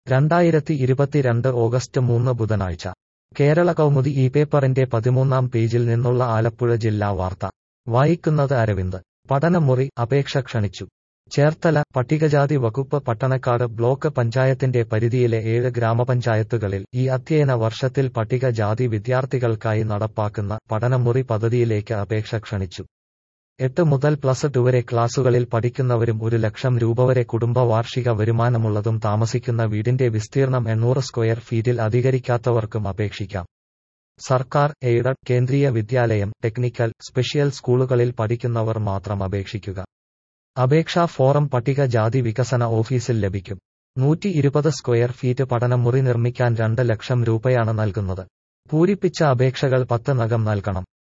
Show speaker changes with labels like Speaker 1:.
Speaker 1: രണ്ടായിരത്തി ഇരുപത്തിരണ്ട് ഓഗസ്റ്റ് മൂന്ന് ബുധനാഴ്ച കേരള കൗമുദി ഈ പേപ്പറിന്റെ പതിമൂന്നാം പേജിൽ നിന്നുള്ള ആലപ്പുഴ ജില്ലാ വാർത്ത വായിക്കുന്നത് അരവിന്ദ് പഠനമുറി അപേക്ഷ ക്ഷണിച്ചു ചേർത്തല പട്ടികജാതി വകുപ്പ് പട്ടണക്കാട് ബ്ലോക്ക് പഞ്ചായത്തിന്റെ പരിധിയിലെ ഏഴ് ഗ്രാമപഞ്ചായത്തുകളിൽ ഈ അധ്യയന വർഷത്തിൽ പട്ടികജാതി വിദ്യാർത്ഥികൾക്കായി നടപ്പാക്കുന്ന പഠനമുറി പദ്ധതിയിലേക്ക് അപേക്ഷ ക്ഷണിച്ചു എട്ട് മുതൽ പ്ലസ് ടു വരെ ക്ലാസുകളിൽ പഠിക്കുന്നവരും ഒരു ലക്ഷം രൂപ വരെ കുടുംബ വാർഷിക വരുമാനമുള്ളതും താമസിക്കുന്ന വീടിന്റെ വിസ്തീർണം എണ്ണൂറ് സ്ക്വയർ ഫീറ്റിൽ അധികരിക്കാത്തവർക്കും അപേക്ഷിക്കാം സർക്കാർ എയ്ഡഡ് കേന്ദ്രീയ വിദ്യാലയം ടെക്നിക്കൽ സ്പെഷ്യൽ സ്കൂളുകളിൽ പഠിക്കുന്നവർ മാത്രം അപേക്ഷിക്കുക അപേക്ഷാ ഫോറം പട്ടികജാതി വികസന ഓഫീസിൽ ലഭിക്കും നൂറ്റി ഇരുപത് സ്ക്വയർ ഫീറ്റ് പഠനമുറി നിർമ്മിക്കാൻ രണ്ട് ലക്ഷം രൂപയാണ് നൽകുന്നത് പൂരിപ്പിച്ച അപേക്ഷകൾ പത്ത് നകം നൽകണം